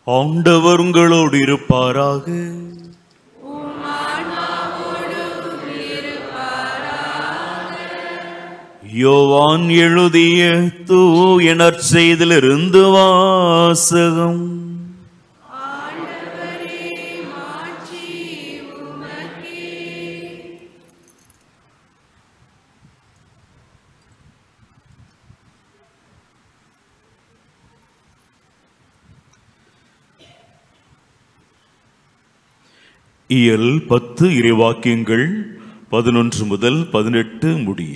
ஆண்டவர் உங்களோடு இருப்பாராக யோவான் எழுதிய தூய நற்செய்திலிருந்து வாசகம் இயல் பத்து இறைவாக்கியங்கள் பதினொன்று முதல் பதினெட்டு முடிய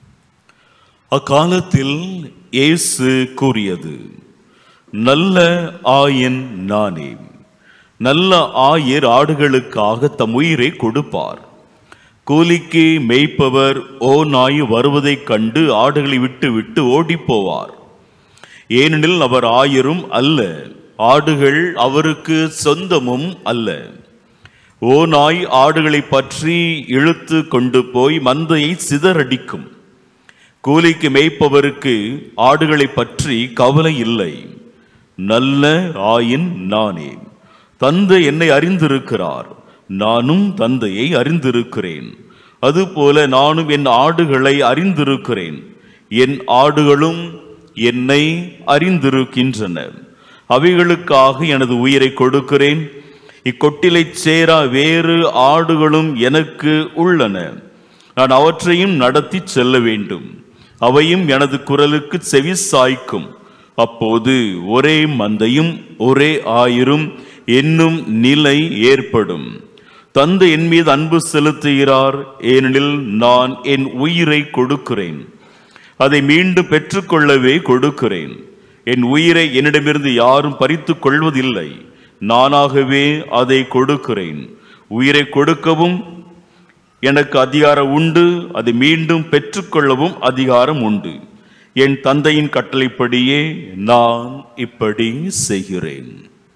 அக்காலத்தில் இயேசு கூறியது நல்ல ஆயன் நானே நல்ல ஆயர் ஆடுகளுக்காக தம் உயிரை கொடுப்பார் கூலிக்கு மேய்ப்பவர் ஓ நாய் வருவதைக் கண்டு ஆடுகளை விட்டு விட்டு ஓடிப்போவார் ஏனெனில் அவர் ஆயரும் அல்ல ஆடுகள் அவருக்கு சொந்தமும் அல்ல ஓ நாய் ஆடுகளை பற்றி இழுத்து கொண்டு போய் மந்தையை சிதறடிக்கும் கூலிக்கு மேய்ப்பவருக்கு ஆடுகளை பற்றி கவலை இல்லை நல்ல ஆயின் நானே தந்தை என்னை அறிந்திருக்கிறார் நானும் தந்தையை அறிந்திருக்கிறேன் அதுபோல நானும் என் ஆடுகளை அறிந்திருக்கிறேன் என் ஆடுகளும் என்னை அறிந்திருக்கின்றன அவைகளுக்காக எனது உயிரை கொடுக்கிறேன் இக்கொட்டிலைச் சேரா வேறு ஆடுகளும் எனக்கு உள்ளன நான் அவற்றையும் நடத்தி செல்ல வேண்டும் அவையும் எனது குரலுக்கு செவி சாய்க்கும் அப்போது ஒரே மந்தையும் ஒரே ஆயிரும் என்னும் நிலை ஏற்படும் தந்தை என் மீது அன்பு செலுத்துகிறார் ஏனெனில் நான் என் உயிரை கொடுக்கிறேன் அதை மீண்டும் பெற்றுக்கொள்ளவே கொடுக்கிறேன் என் உயிரை என்னிடமிருந்து யாரும் பறித்துக் கொள்வதில்லை நானாகவே அதை கொடுக்கிறேன் உயிரை கொடுக்கவும் எனக்கு அதிகாரம் உண்டு அதை மீண்டும் பெற்றுக்கொள்ளவும் அதிகாரம் உண்டு என் தந்தையின் கட்டளைப்படியே நான் இப்படி செய்கிறேன்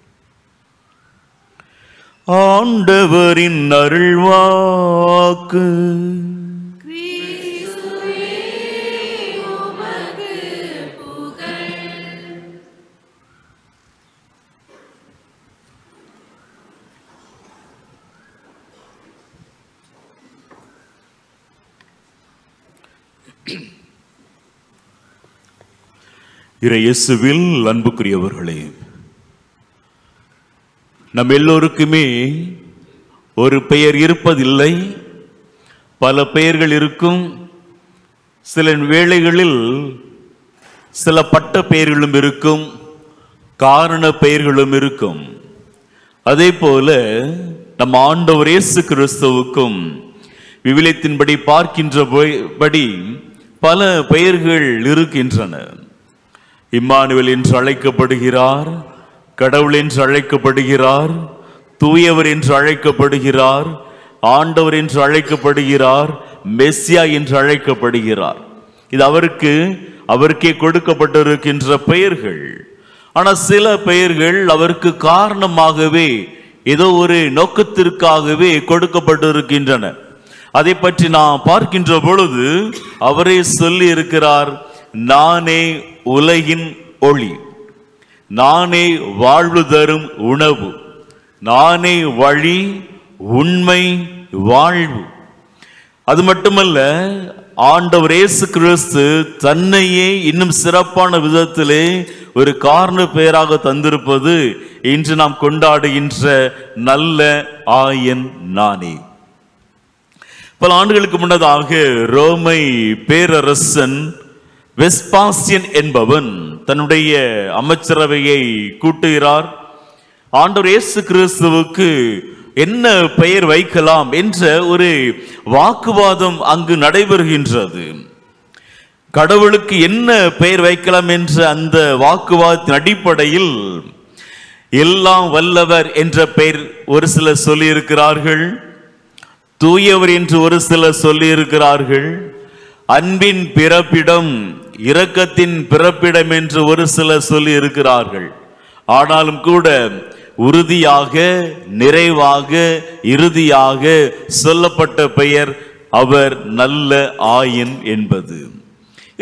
ஆண்டவரின் அருள்வாக்கு இறையேசுவில் அன்புக்குரியவர்களே நம் எல்லோருக்குமே ஒரு பெயர் இருப்பதில்லை பல பெயர்கள் இருக்கும் சில வேளைகளில் சில பட்ட பெயர்களும் இருக்கும் காரண பெயர்களும் இருக்கும் அதே போல நம் ஆண்டவர் இயேசு கிறிஸ்துவுக்கும் விவிலியத்தின்படி பார்க்கின்ற போய்- படி பல பெயர்கள் இருக்கின்றன இம்மானுவேல் என்று அழைக்கப்படுகிறார் கடவுள் என்று அழைக்கப்படுகிறார் தூயவர் என்று அழைக்கப்படுகிறார் ஆண்டவர் என்று அழைக்கப்படுகிறார் மெஸ்ஸியா என்று அழைக்கப்படுகிறார் இது அவருக்கு அவருக்கே கொடுக்கப்பட்டிருக்கின்ற பெயர்கள் ஆனா சில பெயர்கள் அவருக்கு காரணமாகவே ஏதோ ஒரு நோக்கத்திற்காகவே கொடுக்கப்பட்டிருக்கின்றன அதை பற்றி நாம் பார்க்கின்ற பொழுது அவரே சொல்லி இருக்கிறார் நானே உலகின் ஒளி நானே வாழ்வு தரும் உணவு நானே வழி உண்மை வாழ்வு அது மட்டுமல்ல ஆண்டவர் இயேசு கிறிஸ்து தன்னையே இன்னும் சிறப்பான விதத்திலே ஒரு காரண பெயராக தந்திருப்பது இன்று நாம் கொண்டாடுகின்ற நல்ல ஆயன் நானே பல ஆண்டுகளுக்கு முன்னதாக ரோமை பேரரசன் வெஸ்பாசியன் என்பவன் தன்னுடைய அமைச்சரவையை கூட்டுகிறார் ஆண்டவர் இயேசு கிறிஸ்துவுக்கு என்ன பெயர் வைக்கலாம் என்ற ஒரு வாக்குவாதம் அங்கு நடைபெறுகின்றது கடவுளுக்கு என்ன பெயர் வைக்கலாம் என்ற அந்த வாக்குவாதத்தின் அடிப்படையில் எல்லாம் வல்லவர் என்ற பெயர் ஒரு சிலர் சொல்லியிருக்கிறார்கள் தூயவர் என்று ஒரு சிலர் சொல்லியிருக்கிறார்கள் அன்பின் பிறப்பிடம் இரக்கத்தின் பிறப்பிடம் என்று ஒரு சிலர் சொல்லி இருக்கிறார்கள் ஆனாலும் கூட உறுதியாக நிறைவாக இறுதியாக சொல்லப்பட்ட பெயர் அவர் நல்ல ஆயன் என்பது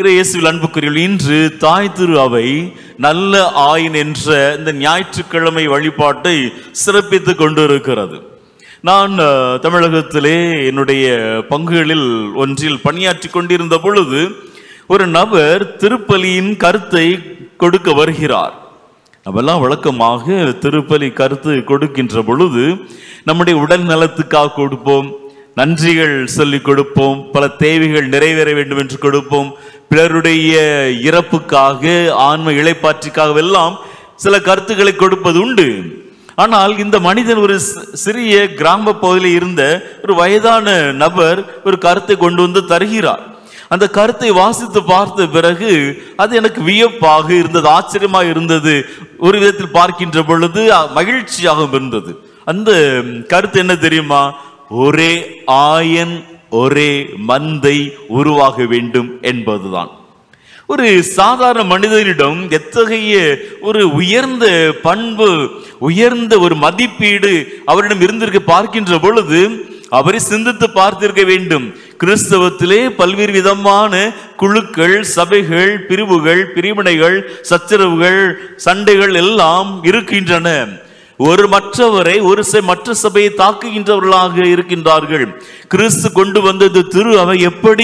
இயேசுவில் அன்புக்குரியவர்கள் இன்று தாய் திரு அவை நல்ல ஆயின் என்ற இந்த ஞாயிற்றுக்கிழமை வழிபாட்டை சிறப்பித்துக் கொண்டிருக்கிறது நான் அஹ், தமிழகத்திலே என்னுடைய பங்குகளில் ஒன்றில் பணியாற்றி கொண்டிருந்த பொழுது ஒரு நபர் திருப்பலியின் கருத்தை கொடுக்க வருகிறார் நம்மெல்லாம் வழக்கமாக திருப்பலி கருத்து கொடுக்கின்ற பொழுது நம்முடைய உடல் நலத்துக்காக கொடுப்போம் நன்றிகள் சொல்லி கொடுப்போம் பல தேவைகள் நிறைவேற வேண்டும் என்று கொடுப்போம் பிறருடைய இறப்புக்காக ஆன்ம இளைப்பாற்றிக்காக எல்லாம் சில கருத்துக்களை கொடுப்பது உண்டு ஆனால் இந்த மனிதன் ஒரு சி- சிறிய கிராம பகுதியில் இருந்த ஒரு வயதான நபர் ஒரு கருத்தை கொண்டு வந்து தருகிறார் அந்த கருத்தை வாசித்து பார்த்த பிறகு அது எனக்கு வியப்பாக இருந்தது ஆச்சரியமாக இருந்தது ஒரு விதத்தில் பார்க்கின்ற பொழுது அ, மகிழ்ச்சியாகவும் இருந்தது அந்த ம், கருத்து என்ன தெரியுமா ஒரே ஆயன் ஒரே மந்தை உருவாக வேண்டும் என்பதுதான் ஒரு சாதாரண மனிதனிடம் எத்தகைய ஒரு உயர்ந்த பண்பு உயர்ந்த ஒரு மதிப்பீடு அவரிடம் இருந்திருக்க பார்க்கின்ற பொழுது அவரை சிந்தித்து பார்த்திருக்க வேண்டும் கிறிஸ்தவத்திலே பல்வேறு விதமான குழுக்கள் சபைகள் பிரிவுகள் பிரிவினைகள் சச்சரவுகள் சண்டைகள் எல்லாம் இருக்கின்றன ஒரு மற்றவரை ஒரு ச- மற்ற சபையை தாக்குகின்றவர்களாக இருக்கின்றார்கள் கிறிஸ்து கொண்டு வந்தது திரு அவை எப்படி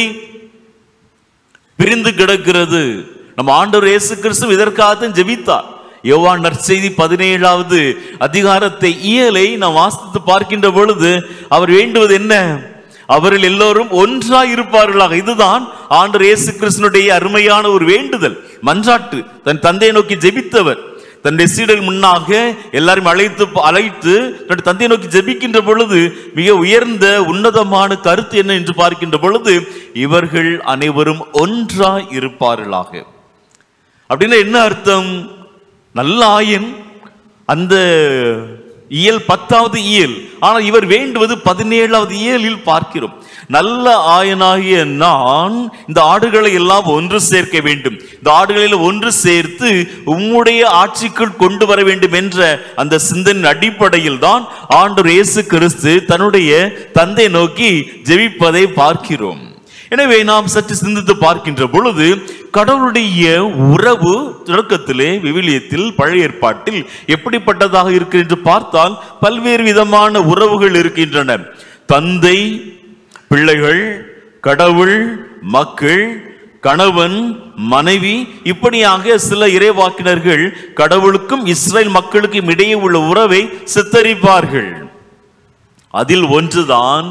பிரிந்து கிடக்கிறது நம்ம ஆண்டவர் இயேசு கிறிஸ்து இதற்காகத்தான் ஜெபித்தார் யோவான் நற்செய்தி பதினேழாவது அதிகாரத்தை இயலை நாம் வாசித்து பார்க்கின்ற பொழுது அவர் வேண்டுவது என்ன அவர்கள் எல்லோரும் ஒன்றாய் இருப்பார்களாக இதுதான் ஆண்டவர் இயேசு கிறிஸ்துனுடைய அருமையான ஒரு வேண்டுதல் மன்றாட்டு தன் தந்தையை நோக்கி ஜெபித்தவர் தன்னுடைய சீடர் முன்னாக எல்லாரும் அழைத்து அழைத்து தன்னுடைய தந்தையை நோக்கி ஜெபிக்கின்ற பொழுது மிக உயர்ந்த உன்னதமான கருத்து என்ன என்று பார்க்கின்ற பொழுது இவர்கள் அனைவரும் ஒன்றாய் இருப்பார்களாக அப்படின்னா என்ன அர்த்தம் நல்ல ஆயன் அந்த இயல் பத்தாவது இயல் ஆனால் இவர் வேண்டுவது பதினேழாவது இயலில் பார்க்கிறோம் நல்ல ஆயனாகிய நான் இந்த ஆடுகளை எல்லாம் ஒன்று சேர்க்க வேண்டும் இந்த ஆடுகளில் ஒன்று சேர்த்து உம்முடைய ஆட்சிக்குள் கொண்டு வர வேண்டும் என்ற அந்த சிந்தனின் அடிப்படையில் தான் ஆண்டவர் இயேசு கிறிஸ்து தன்னுடைய தந்தை நோக்கி ஜெபிப்பதை பார்க்கிறோம் எனவே நாம் சற்று சிந்தித்து பார்க்கின்ற பொழுது கடவுளுடைய உறவு தொடக்கத்திலே விவிலியத்தில் பழைய ஏற்பாட்டில் எப்படிப்பட்டதாக இருக்கு என்று பார்த்தால் பல்வேறு விதமான உறவுகள் இருக்கின்றன தந்தை பிள்ளைகள் கடவுள் மக்கள் கணவன் மனைவி இப்படியாக சில இறைவாக்கினர்கள் கடவுளுக்கும் இஸ்ரேல் மக்களுக்கும் இடையே உள்ள உறவை சித்தரிப்பார்கள் அதில் ஒன்றுதான்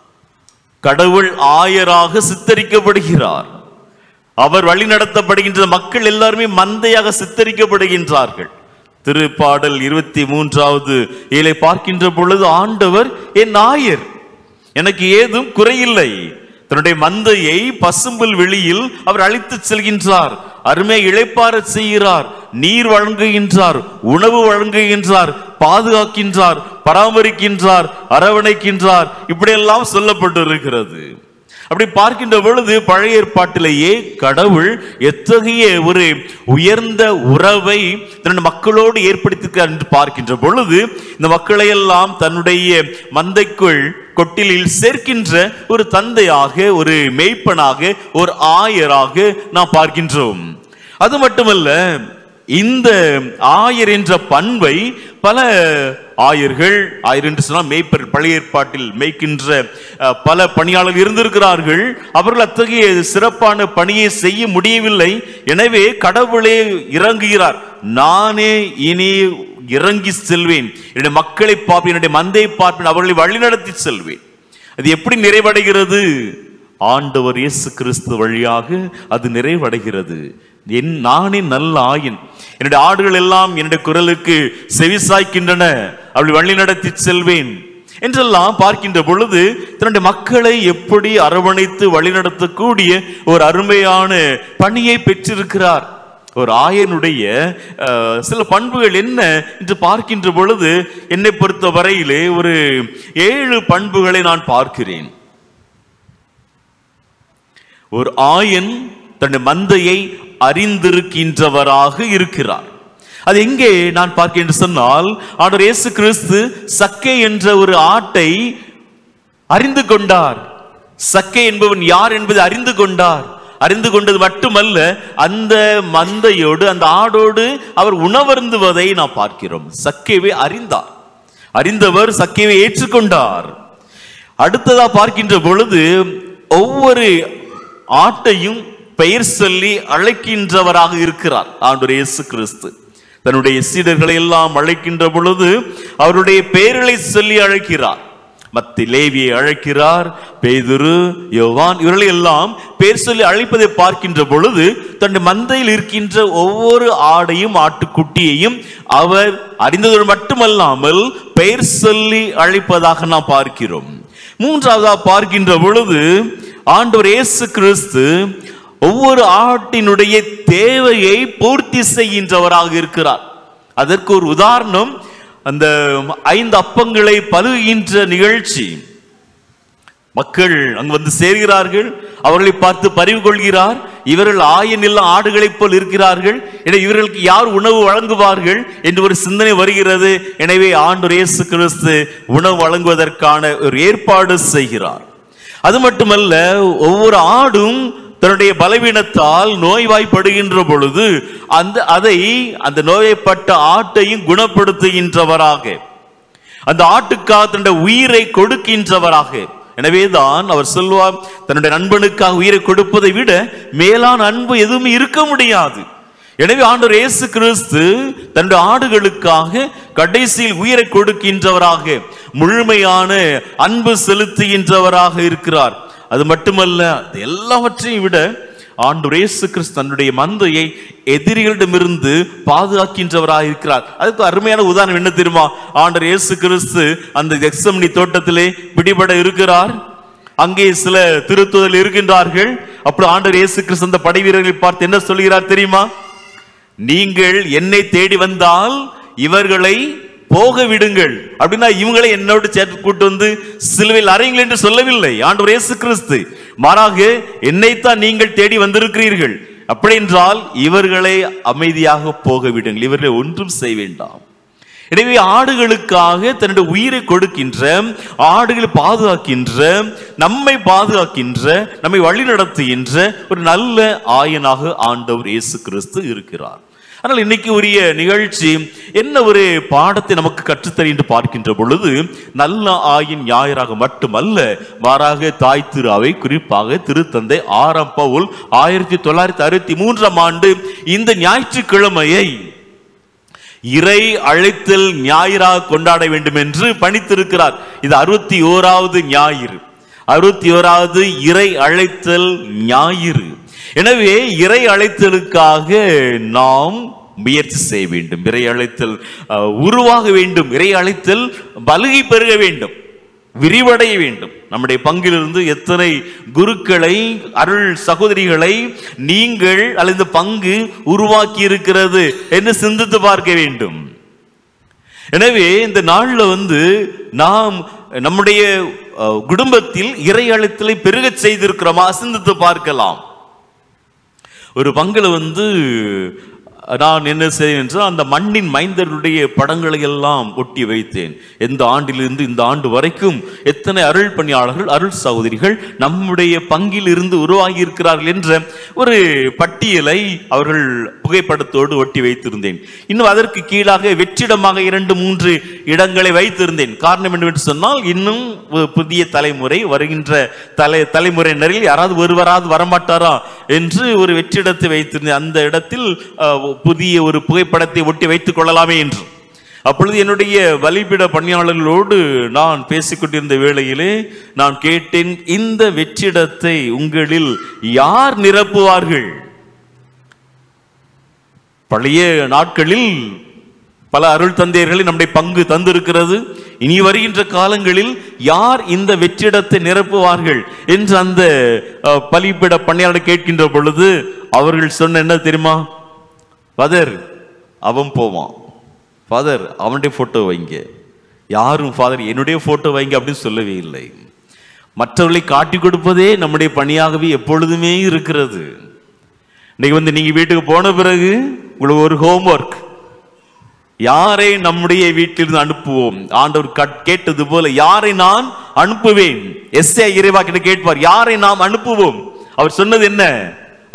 கடவுள் ஆயராக சித்தரிக்கப்படுகிறார் அவர் வழிநடத்தப்படுகின்ற மக்கள் எல்லாருமே மந்தையாக சித்தரிக்கப்படுகின்றார்கள் திருப்பாடல் இருபத்தி மூன்றாவது இலை பார்க்கின்ற பொழுது ஆண்டவர் என் ஆயர் எனக்கு ஏதும் குறையில்லை தன்னுடைய மந்தையை பசும்புல் வெளியில் அவர் அழைத்துச் செல்கின்றார் அருமை இழைப்பாரச் செய்கிறார் நீர் வழங்குகின்றார் உணவு வழங்குகின்றார் பாதுகாக்கின்றார் பராமரிக்கின்றார் அரவணைக்கின்றார் இப்படியெல்லாம் சொல்லப்பட்டிருக்கிறது அப்படி பார்க்கின்ற பொழுது பழைய ஏற்பாட்டிலேயே கடவுள் எத்தகைய ஒரு உயர்ந்த உறவை தன் மக்களோடு ஏற்படுத்தியிருக்கிறார் என்று பார்க்கின்ற பொழுது இந்த மக்களை எல்லாம் தன்னுடைய மந்தைக்குள் கொட்டிலில் சேர்க்கின்ற ஒரு தந்தையாக ஒரு மேய்ப்பனாக ஒரு ஆயராக நாம் பார்க்கின்றோம் அது மட்டுமல்ல இந்த ஆயர் என்ற பண்பை பல ஆயர்கள் ஆயர் என்று சொன்னால் மேய்ப்பர் பழைய ஏற்பாட்டில் மேய்க்கின்ற அஹ், பல பணியாளர்கள் இருந்திருக்கிறார்கள் அவர்கள் அத்தகைய சிறப்பான பணியை செய்ய முடியவில்லை எனவே கடவுளே இறங்குகிறார் நானே இனி இறங்கி செல்வேன் என்னுடைய மக்களை பார்ப்பேன் என்னுடைய மந்தையை பார்ப்பேன் அவர்களை வழிநடத்தி செல்வேன் அது எப்படி நிறைவடைகிறது ஆண்டவர் இயேசு கிறிஸ்து வழியாக அது நிறைவடைகிறது என் நானே நல்ல ஆயின் என்னுடைய ஆடுகள் எல்லாம் என்னுடைய குரலுக்கு செவிசாய்க்கின்றன அவளை வழி நடத்தி செல்வேன் என்றெல்லாம் பார்க்கின்ற பொழுது தன்னுடைய மக்களை எப்படி அரவணைத்து வழிநடத்தக்கூடிய ஒரு அருமையான பணியை பெற்றிருக்கிறார் ஒரு ஆயனுடைய அஹ், சில பண்புகள் என்ன என்று பார்க்கின்ற பொழுது என்னை பொறுத்த வரையிலே ஒரு ஏழு பண்புகளை நான் பார்க்கிறேன் ஒரு ஆயன் தன்னுடைய மந்தையை அறிந்திருக்கின்றவராக இருக்கிறார் அது எங்கே நான் பார்க்கிறேன் என்று சொன்னால் ஆண்டவர் இயேசு கிறிஸ்து சக்கை என்ற ஒரு ஆட்டை அறிந்து கொண்டார் சக்கை என்பவன் யார் என்பதை அறிந்து கொண்டார் அறிந்து கொண்டது மட்டுமல்ல அந்த மந்தையோடு அந்த ஆடோடு அவர் உணவருந்துவதை நாம் பார்க்கிறோம் சக்கேவை அறிந்தார் அறிந்தவர் சக்கேவை ஏற்றுக்கொண்டார் அடுத்ததா பார்க்கின்ற பொழுது ஒவ்வொரு ஆட்டையும் பெயர் சொல்லி அழைக்கின்றவராக இருக்கிறார் ஆண்டவர் இயேசு கிறிஸ்து தன்னுடைய சீடர்களை எல்லாம் அழைக்கின்ற பொழுது அவருடைய பெயர்களை சொல்லி அழைக்கிறார் மத்தி லேவியை அழைக்கிறார் பேதுரு யோவான் இவர்களை எல்லாம் பேர் சொல்லி அழைப்பதை பார்க்கின்ற பொழுது தன்னுடைய மந்தையில் இருக்கின்ற ஒவ்வொரு ஆடையும் ஆட்டுக்குட்டியையும் அவர் அறிந்ததோடு மட்டுமல்லாமல் பெயர் சொல்லி அழைப்பதாக நாம் பார்க்கிறோம் மூன்றாவதா பார்க்கின்ற பொழுது ஆண்டவர் இயேசு கிறிஸ்து ஒவ்வொரு ஆட்டினுடைய தேவையை பூர்த்தி செய்கின்றவராக இருக்கிறார் அதற்கு ஒரு உதாரணம் அந்த ஐந்து அப்பங்களை பருகுகின்ற நிகழ்ச்சி மக்கள் அங்கு வந்து சேர்கிறார்கள் அவர்களை பார்த்து பறிவு கொள்கிறார் இவர்கள் ஆயனில்ல ஆடுகளைப் போல் இருக்கிறார்கள் எனவே இவர்களுக்கு யார் உணவு வழங்குவார்கள் என்று ஒரு சிந்தனை வருகிறது எனவே ஆண்டு இயேசு கிறிஸ்து உணவு வழங்குவதற்கான ஒரு ஏற்பாடு செய்கிறார் அது மட்டுமல்ல ஒவ்வொரு ஆடும் தன்னுடைய பலவீனத்தால் நோய்வாய்ப்படுகின்ற பொழுது அந்த அதை அந்த நோயப்பட்ட ஆட்டையும் குணப்படுத்துகின்றவராக அந்த ஆட்டுக்காக தன்னுடைய உயிரை கொடுக்கின்றவராக எனவேதான் அவர் சொல்வார் தன்னுடைய நண்பனுக்காக உயிரை கொடுப்பதை விட மேலான அன்பு எதுவும் இருக்க முடியாது எனவே ஆண்டவர் இயேசு கிறிஸ்து தன்னுடைய ஆடுகளுக்காக கடைசியில் உயிரை கொடுக்கின்றவராக முழுமையான அன்பு செலுத்துகின்றவராக இருக்கிறார் அது மட்டுமல்ல அது எல்லாவற்றையும் விட ஆண்டு இயேசு கிறிஸ்து தன்னுடைய மந்தையை எதிரிகளிடமிருந்து பாதுகாக்கின்றவராக இருக்கிறார் அதுக்கு அருமையான உதாரணம் என்ன தெரியுமா ஆண்டவர் இயேசு கிறிஸ்து அந்த எக்ஸம்னி தோட்டத்திலே பிடிபட இருக்கிறார் அங்கே சில திருத்துதல் இருக்கின்றார்கள் அப்படி ஆண்டவர் இயேசு கிறிஸ்து அந்த படை வீரர்களை பார்த்து என்ன சொல்கிறார் தெரியுமா நீங்கள் என்னை தேடி வந்தால் இவர்களை போக விடுங்கள் அப்படின்னா இவங்களை என்னோடு சேர்த்து கூட்டு வந்து சிலுவையில் அறையுங்கள் என்று சொல்லவில்லை ஆண்டவர் இயேசு கிறிஸ்து மாறாக என்னைத்தான் நீங்கள் தேடி வந்திருக்கிறீர்கள் அப்படி என்றால் இவர்களை அமைதியாக போக விடுங்கள் இவர்களை ஒன்றும் செய்ய வேண்டாம் எனவே ஆடுகளுக்காக தன்னுடைய உயிரை கொடுக்கின்ற ஆடுகளை பாதுகாக்கின்ற நம்மை பாதுகாக்கின்ற நம்மை வழிநடத்துகின்ற ஒரு நல்ல ஆயனாக ஆண்டவர் இயேசு கிறிஸ்து இருக்கிறார் ஆனால் இன்னைக்கு உரிய நிகழ்ச்சி என்ன ஒரு பாடத்தை நமக்கு கற்றுத்தரு என்று பார்க்கின்ற பொழுது நல்ல ஆயின் ஞாயிறாக மட்டுமல்ல மாறாக தாய் திரு அவை குறிப்பாக திருத்தந்தை ஆறாம் பவுல் ஆயிரத்தி தொள்ளாயிரத்தி அறுபத்தி மூன்றாம் ஆண்டு இந்த ஞாயிற்றுக்கிழமையை இறை அழைத்தல் ஞாயிறாக கொண்டாட வேண்டும் என்று பணித்திருக்கிறார் இது அறுபத்தி ஓராவது ஞாயிறு அறுபத்தி ஓராவது இறை அழைத்தல் ஞாயிறு எனவே இறை அழைத்தலுக்காக நாம் முயற்சி செய்ய வேண்டும் இறை அழைத்தல் அஹ், உருவாக வேண்டும் இறை அழைத்தல் பலுகை பெருக வேண்டும் விரிவடைய வேண்டும் நம்முடைய பங்கிலிருந்து எத்தனை குருக்களை அருள் சகோதரிகளை நீங்கள் அல்லது இந்த பங்கு உருவாக்கி இருக்கிறது என்று சிந்தித்து பார்க்க வேண்டும் எனவே இந்த நாள்ல வந்து நாம் நம்முடைய அஹ், குடும்பத்தில் இறை அழைத்தலை பெருகச் செய்திருக்கிறோமா சிந்தித்து பார்க்கலாம் ஒரு பங்குல வந்து நான் என்ன செய்தேன் என்றால் அந்த மண்ணின் மைந்தருடைய படங்களை எல்லாம் ஒட்டி வைத்தேன் எந்த ஆண்டிலிருந்து இந்த ஆண்டு வரைக்கும் எத்தனை அருள் பணியாளர்கள் அருள் சகோதரிகள் நம்முடைய பங்கில் இருந்து உருவாகி இருக்கிறார்கள் என்ற ஒரு பட்டியலை அவர்கள் புகைப்படத்தோடு ஒட்டி வைத்திருந்தேன் இன்னும் அதற்கு கீழாக வெற்றிடமாக இரண்டு மூன்று இடங்களை வைத்திருந்தேன் காரணம் என்னவென்று சொன்னால் இன்னும் ஒரு புதிய தலைமுறை வருகின்ற தலை தலைமுறையினரில் யாராவது ஒருவராவது வரமாட்டாரா என்று ஒரு வெற்றிடத்தை வைத்திருந்தேன் அந்த இடத்தில் அஹ், புதிய ஒரு புகைப்படத்தை ஒட்டி வைத்துக் கொள்ளலாமே என்று அப்பொழுது என்னுடைய வழிபிட பணியாளர்களோடு நான் பேசிக்கொண்டிருந்த வேளையிலே நான் கேட்டேன் இந்த வெற்றிடத்தை உங்களில் யார் நிரப்புவார்கள் பழைய நாட்களில் பல அருள் தந்தையர்களை நம்முடைய பங்கு தந்திருக்கிறது இனி வருகின்ற காலங்களில் யார் இந்த வெற்றிடத்தை நிரப்புவார்கள் என்று அந்த அஹ், பலிப்பிட பணியாளர் கேட்கின்ற பொழுது அவர்கள் சொன்ன என்ன தெரியுமா ஃபாதர் அவன் போவான் ஃபாதர் அவனுடைய போட்டோ வைங்க யாரும் ஃபாதர் என்னுடைய போட்டோ வைங்க அப்படின்னு சொல்லவே இல்லை மற்றவர்களை காட்டி கொடுப்பதே நம்முடைய பணியாகவே எப்பொழுதுமே இருக்கிறது இன்னைக்கு வந்து நீங்க வீட்டுக்கு போன பிறகு உங்களுக்கு ஒரு ஹோம்ஒர்க் யாரை நம்முடைய வீட்டிலிருந்து அனுப்புவோம் ஆண்டவர் கட்- கேட்டது போல யாரை நான் அனுப்புவேன் எஸ்ஏ இறைவா கிட்ட கேட்பார் யாரை நாம் அனுப்புவோம் அவர் சொன்னது என்ன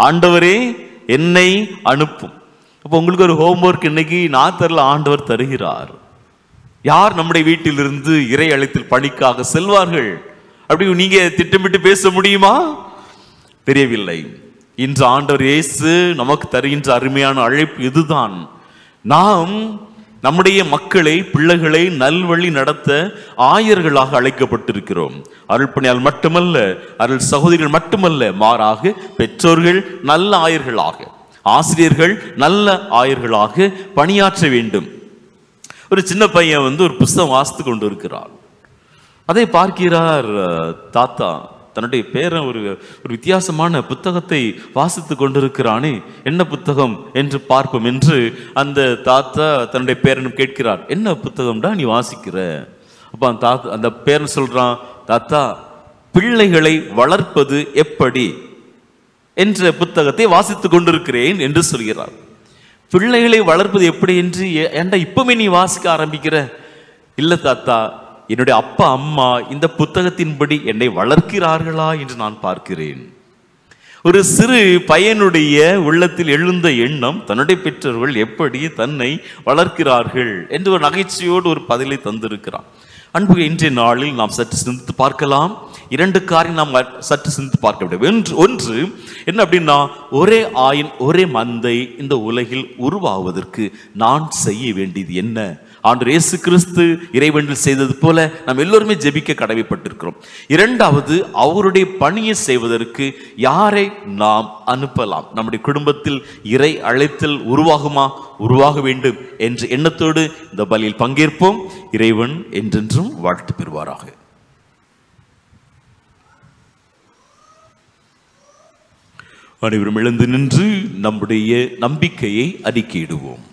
ஆண்டவரே என்னை அனுப்பும் அப்போ உங்களுக்கு ஒரு ஹோம்ஒர்க் இன்னைக்கு நான் தரல ஆண்டவர் தருகிறார் யார் நம்முடைய வீட்டிலிருந்து இறை அழைத்தில் பணிக்காக செல்வார்கள் அப்படி நீங்க திட்டமிட்டு பேச முடியுமா தெரியவில்லை இன்று ஆண்டவர் இயேசு நமக்கு தருகின்ற அருமையான அழைப்பு இதுதான் நாம் நம்முடைய மக்களை பிள்ளைகளை நல்வழி நடத்த ஆயர்களாக அழைக்கப்பட்டிருக்கிறோம் அருள்பணியால் மட்டுமல்ல அருள் சகோதரிகள் மட்டுமல்ல மாறாக பெற்றோர்கள் நல்ல ஆயர்களாக ஆசிரியர்கள் நல்ல ஆயர்களாக பணியாற்ற வேண்டும் ஒரு சின்ன பையன் வந்து ஒரு புஸ்தகம் வாசித்து கொண்டு இருக்கிறார் அதை பார்க்கிறார் அஹ், தாத்தா தன்னுடைய பேரன் ஒரு ஒரு வித்தியாசமான புத்தகத்தை வாசித்து கொண்டிருக்கிறானே என்ன புத்தகம் என்று பார்ப்போம் என்று அந்த தாத்தா தன்னுடைய பேரனும் கேட்கிறார் என்ன புத்தகம்டா நீ வாசிக்கிற அப்ப அந்த தாத்தா அந்த பேரன் சொல்றான் தாத்தா பிள்ளைகளை வளர்ப்பது எப்படி என்ற புத்தகத்தை வாசித்துக் கொண்டிருக்கிறேன் என்று சொல்கிறார் பிள்ளைகளை வளர்ப்பது எப்படி என்று ஏ- ஏன்டா இப்பவுமே நீ வாசிக்க ஆரம்பிக்கிற இல்ல தாத்தா என்னுடைய அப்பா அம்மா இந்த புத்தகத்தின்படி என்னை வளர்க்கிறார்களா என்று நான் பார்க்கிறேன் ஒரு சிறு பையனுடைய உள்ளத்தில் எழுந்த எண்ணம் தன்னுடைய பெற்றோர்கள் எப்படி தன்னை வளர்க்கிறார்கள் என்று ஒரு நகைச்சுவையோடு ஒரு பதிலை தந்திருக்கிறான் அன்பு இன்றைய நாளில் நாம் சற்று சிந்தித்து பார்க்கலாம் இரண்டு காரியம் நாம் சற்று சிந்தித்து பார்க்க வேண்டும் ஒன்று ஒன்று என்ன அப்படின்னா ஒரே ஆயின் ஒரே மந்தை இந்த உலகில் உருவாவதற்கு நான் செய்ய வேண்டியது என்ன ஆண்டு இயேசு கிறிஸ்து இறைவனில் செய்தது போல நாம் எல்லோருமே ஜெபிக்க கடமைப்பட்டிருக்கிறோம் இரண்டாவது அவருடைய பணியை செய்வதற்கு யாரை நாம் அனுப்பலாம் நம்முடைய குடும்பத்தில் இறை அழைத்தல் உருவாகுமா உருவாக வேண்டும் என்ற எண்ணத்தோடு இந்த பலியில் பங்கேற்போம் இறைவன் என்றென்றும் வாழ்த்து பெறுவாராக அனைவரும் எழுந்து நின்று நம்முடைய நம்பிக்கையை அறிக்கையிடுவோம்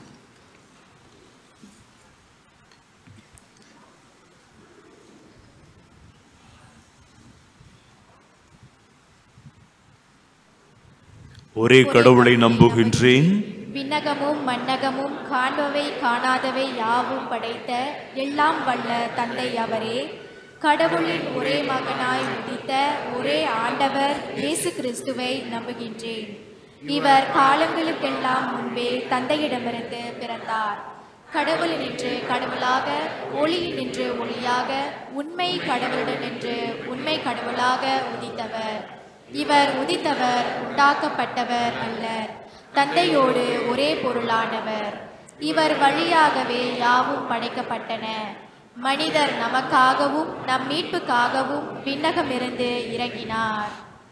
ஒரே கடவுளை நம்புகின்றேன் விண்ணகமும் மண்ணகமும் காண்பவை காணாதவை யாவும் படைத்த எல்லாம் வல்ல தந்தை அவரே கடவுளின் ஒரே மகனாய் உதித்த ஒரே ஆண்டவர் இயேசு கிறிஸ்துவை நம்புகின்றேன் இவர் காலங்களுக்கெல்லாம் முன்பே தந்தையிடமிருந்து பிறந்தார் கடவுள் நின்று கடவுளாக ஒளியில் நின்று ஒளியாக உண்மை கடவுளுடன் நின்று உண்மை கடவுளாக உதித்தவர் இவர் உதித்தவர் உண்டாக்கப்பட்டவர் அல்லர் தந்தையோடு ஒரே பொருளானவர் இவர் வழியாகவே யாவும் படைக்கப்பட்டன மனிதர் நமக்காகவும் நம் மீட்புக்காகவும் விண்ணகமிருந்து இறங்கினார்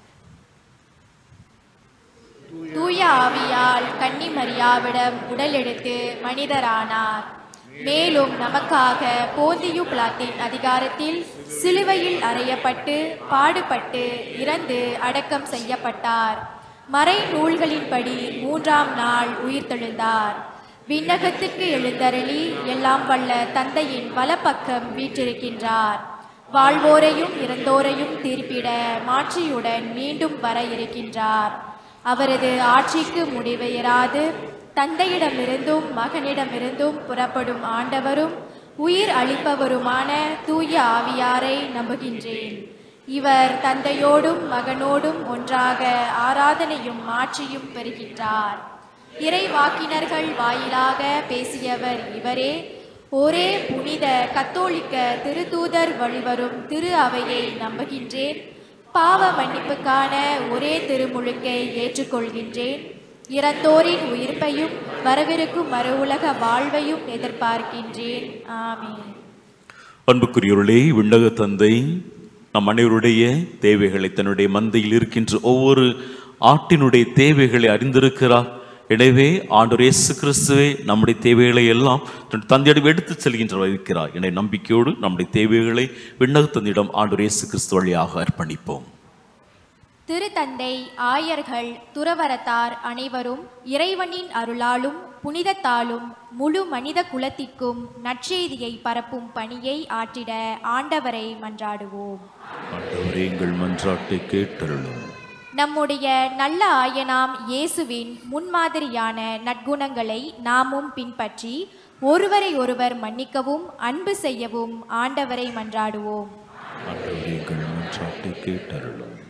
தூய ஆவியால் கன்னி மரியாவிடம் உடல் எடுத்து மனிதரானார் மேலும் நமக்காக போந்தியு பிளாத்தின் அதிகாரத்தில் சிலுவையில் அறையப்பட்டு பாடுபட்டு இறந்து அடக்கம் செய்யப்பட்டார் மறை நூல்களின்படி மூன்றாம் நாள் உயிர்த்தெழுந்தார் விண்ணகத்துக்கு எழுந்தருளி எல்லாம் வல்ல தந்தையின் வலப்பக்கம் வீற்றிருக்கின்றார் வாழ்வோரையும் இறந்தோரையும் தீர்ப்பிட மாட்சியுடன் மீண்டும் வர இருக்கின்றார் அவரது ஆட்சிக்கு முடிவு இராது தந்தையிடமிருந்தும் மகனிடமிருந்தும் புறப்படும் ஆண்டவரும் உயிர் அளிப்பவருமான தூய ஆவியாரை நம்புகின்றேன் இவர் தந்தையோடும் மகனோடும் ஒன்றாக ஆராதனையும் மாட்சியும் பெறுகின்றார் இறைவாக்கினர்கள் வாயிலாக பேசியவர் இவரே ஒரே புனித கத்தோலிக்க திருத்தூதர் வழிவரும் திரு அவையை நம்புகின்றேன் பாவ மன்னிப்புக்கான ஒரே திருமுழுக்கை ஏற்றுக்கொள்கின்றேன் இறந்தோரின் உயிர்ப்பையும் வரவிருக்கும் மறு உலக வாழ்வையும் எதிர்பார்க்கின்றேன் ஆமீன் அன்புக்குரியவர்களே விண்ணக தந்தை நம் அனைவருடைய தேவைகளை தன்னுடைய மந்தையில் இருக்கின்ற ஒவ்வொரு ஆட்டினுடைய தேவைகளை அறிந்திருக்கிறார் எனவே ஆண்டவர் இயேசு கிறிஸ்துவே நம்முடைய தேவைகளை எல்லாம் தன் தந்தையிடம் எடுத்துச் செல்கின்றவர் இருக்கிறார் என நம்பிக்கையோடு நம்முடைய தேவைகளை விண்ணக தந்தையிடம் ஆண்டவர் இயேசு கிறிஸ்து வழியாக அர்ப்பணிப்போம் திருத்தந்தை ஆயர்கள் துறவரத்தார் அனைவரும் இறைவனின் அருளாலும் புனிதத்தாலும் முழு மனித குலத்திற்கும் நற்செய்தியை பரப்பும் பணியை ஆற்றிட ஆண்டவரை மன்றாடுவோம் ஆண்டவரே எங்கள் மன்றாட்டை கேட்டருளும் நம்முடைய நல்ல ஆயனாம் இயேசுவின் முன்மாதிரியான நற்குணங்களை நாமும் பின்பற்றி ஒருவரை ஒருவர் மன்னிக்கவும் அன்பு செய்யவும் ஆண்டவரை மன்றாடுவோம் ஆண்டவரே எங்கள் மன்றாட்டை கேட்டருளும்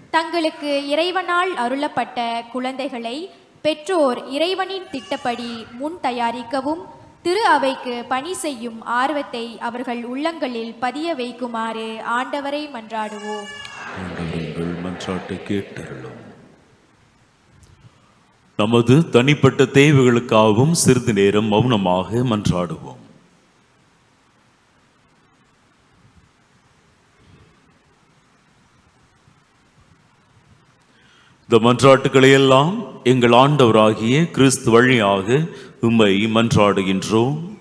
தங்களுக்கு இறைவனால் அருளப்பட்ட குழந்தைகளை பெற்றோர் இறைவனின் திட்டப்படி முன் தயாரிக்கவும் திரு அவைக்கு பணி செய்யும் ஆர்வத்தை அவர்கள் உள்ளங்களில் பதிய வைக்குமாறு ஆண்டவரை மன்றாடுவோம் ஆண்டவர்கள் மன்றாட்டை கேட்டருளும் நமது தனிப்பட்ட தேவைகளுக்காகவும் சிறிது நேரம் மௌனமாக மன்றாடுவோம் இந்த மன்றாட்டுக்களை எல்லாம் எங்கள் ஆண்டவராகிய கிறிஸ்து வழியாக உம்மை மன்றாடுகின்றோம்